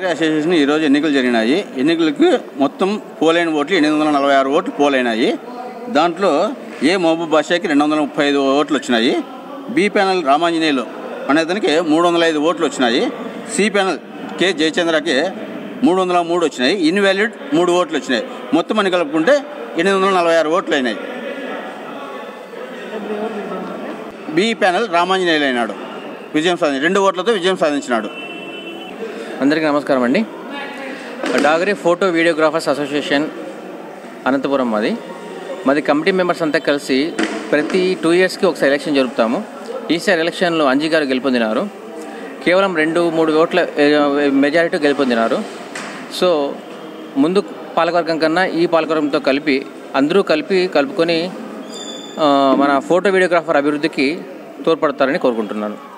doctor association ఈరోజు ఎన్నికలు జరిగినాయి ఎన్నికలకు మొత్తం పోలైన ఓట్లు ఎనిమిది వందల నలభై ఆరు ఓట్లు పోలైనాయి దాంట్లో ఏ మహబూబ్ బాషాకి రెండు వందల ముప్పై ఐదు ఓట్లు వచ్చినాయి బి ప్యానల్ రామాంజనేయులు అనేతనికి మూడు వందల ఐదు ఓట్లు వచ్చినాయి సి ప్యానల్ కె జయచంద్రకి మూడు వందల మూడు వచ్చినాయి ఇన్వాలిడ్ మూడు ఓట్లు వచ్చినాయి మొత్తం అని కలుపుకుంటే ఎనిమిది వందల నలభై ఆరు ఓట్లు అయినాయి బి ప్యానల్ రామాంజనేయులు అయినాడు విజయం సాధించి రెండు ఓట్లతో విజయం సాధించినాడు అందరికీ నమస్కారం అండి డాగరీ ఫోటో వీడియోగ్రాఫర్స్ అసోసియేషన్ అనంతపురం మాది మాది కమిటీ మెంబర్స్ అంతా కలిసి ప్రతి టూ ఇయర్స్కి ఒకసారి ఎలక్షన్ జరుపుతాము ఈసారి ఎలక్షన్లో అంజీ గారు గెలుపొందినారు కేవలం రెండు మూడు ఓట్ల మెజారిటీ గెలుపొందినారు సో ముందు పాలకవర్గం కన్నా ఈ పాలకవర్గంతో కలిపి అందరూ కలిపి కలుపుకొని ఆ, మన ఫోటో వీడియోగ్రాఫర్ అభివృద్ధికి తోడ్పడతారని కోరుకుంటున్నాను